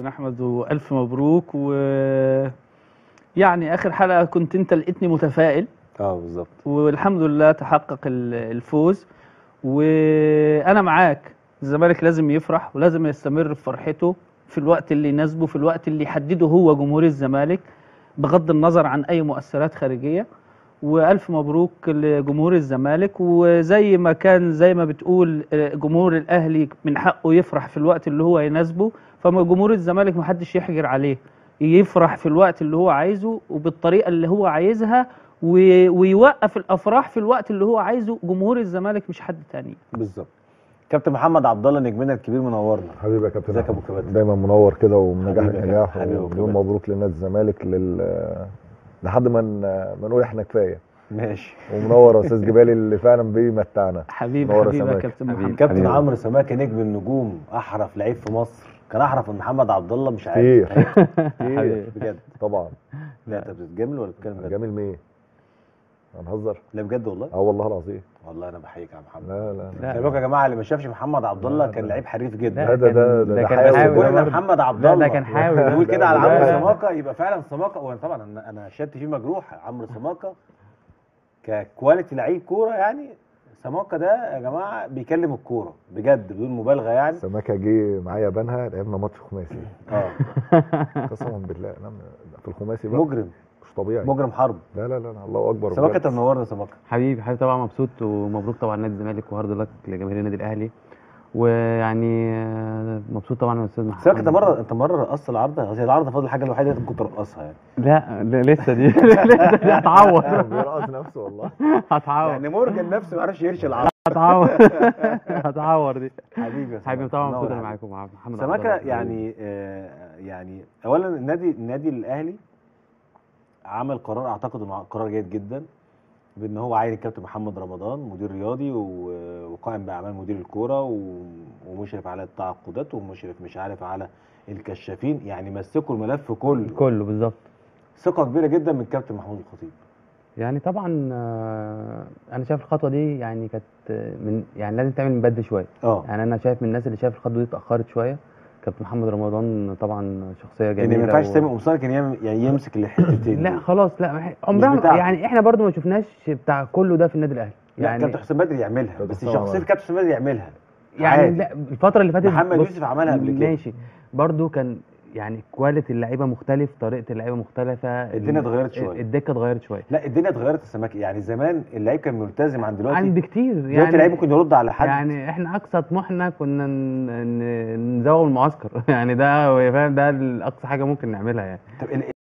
كابتن احمد والف مبروك و يعني اخر حلقه كنت انت لقيتني متفائل اه بالظبط والحمد لله تحقق ال- الفوز وانا معاك الزمالك لازم يفرح ولازم يستمر في فرحته في الوقت اللي يناسبه في الوقت اللي يحدده هو جمهور الزمالك بغض النظر عن اي مؤثرات خارجيه والف مبروك لجمهور الزمالك وزي ما كان زي ما بتقول آه، جمهور الاهلي من حقه يفرح في الوقت اللي هو يناسبه فجمهور الزمالك محدش يحجر عليه يفرح في الوقت اللي هو عايزه وبالطريقه اللي هو عايزها و- ويوقف الافراح في الوقت اللي هو عايزه جمهور الزمالك مش حد تاني بالظبط كابتن محمد عبد الله نجمنا الكبير منورنا حبيبي يا كابتن ازيك يا أحمد. ابو كباتن؟ دايما منور كده ومنجح حبيبي يا نجاح كابتن. حبيبي يا أبو ومليون كباتن. مبروك لنادي الزمالك لل لحد ما ن- ما نقول احنا كفايه ماشي ومنور يا استاذ جبالي اللي فعلا بيمتعنا حبيبي نور يا حبيبي يا سماك. كابتن حبيبي. محمد كابتن حبيبي. عمرو سماكه نجم النجوم احرف لعيب في مصر كان احرف من محمد عبد الله مش عارف كتير حبيبي. كتير بجد طبعا لا انت بتتجامل ولا بتتكلم بجد؟ جميل مين هنهزر لا بجد والله اه والله العظيم والله انا بحييك يا محمد لا لا لا. خلي بالكم يا جماعه اللي ما شافش محمد عبد الله لا، كان لا. لعيب حريف لا، جدا ده ده ده ده ده كان حيوي بيحاول ده. قلنا برضه. محمد عبد لا، الله ده كان حاوي. يقول كده على لا، عمرو لا. سماكه يبقى فعلا سماكه وانا طبعا انا انا شدت فيه مجروح عمرو سماكه ككواليتي لعيب كوره يعني سماكه ده يا جماعه بيكلم الكوره بجد بدون مبالغه يعني سمكه جه معايا بنها لعبنا ماتش خماسي اه قسما بالله لا، في الخماسي بقى مجرم مش طبيعي مجرم حرب لا لا لا الله اكبر سماكه بجد. انت منورنا سماكه حبيبي حبيبي طبعا مبسوط ومبروك طبعا نادي الزمالك وهارد لك لجماهير النادي الاهلي ويعني آه، مبسوط طبعا يا استاذ محمد سماكه انت مره انت مره رقصت العارضه هي العارضه فاضل الحاجه الوحيده اللي كنت ترقصها يعني لا لا، لسه دي لسه دي هتعور بيرقص نفسه والله هتعور يعني مورجان نفسه ما عرفش يرشي العارضه هتعور هتعور دي حبيبي يا حبيبي سماكة. طبعا منور مبسوط يا انا حبيبي. معاكم مع محمد عبد سماكه الله. يعني آه يعني اولا النادي النادي الاهلي عمل قرار اعتقد انه قرار جيد جدا بان هو عين الكابتن محمد رمضان مدير رياضي و- وقائم باعمال مدير الكوره و- ومشرف على التعاقدات ومشرف مش عارف على الكشافين يعني مسكوا الملف كله كله بالظبط ثقه كبيره جدا من الكابتن محمود الخطيب يعني طبعا آه، انا شايف الخطوه دي يعني كانت آه، من يعني لازم تعمل من بدري شويه اه يعني انا شايف من الناس اللي شايف الخطوه دي اتاخرت شويه كابتن محمد رمضان طبعا شخصيه ان جميله ما ينفعش و- سامي قمصان كان يعمل- يعني يمسك الحتتين لا دول. خلاص لا ما إح- عمرها بتاعته. ما- يعني احنا برضو ما شفناش بتاع كله ده في النادي الاهلي لا يعني كابتن حسام بدري يعملها كابتن بس حسام شخصيه عملها. كابتن حسام بدري يعملها يعني عادي. لا الفتره اللي فاتت محمد بص، يوسف عملها قبل كده. ماشي برضو كان يعني كواليتي اللعيبه مختلف طريقه اللعيبه مختلفه الدنيا اتغيرت شوية. الدكه اتغيرت شويه لا الدنيا اتغيرت السماكه يعني زمان اللعيب كان ملتزم عن دلوقتي عن بكتير دلوقتي يعني اللعيب ممكن يرد على حد يعني احنا اقصى طموحنا كنا ن- ن- نزوغ من المعسكر يعني ده فاهم ده اقصى حاجه ممكن نعملها يعني طب ال-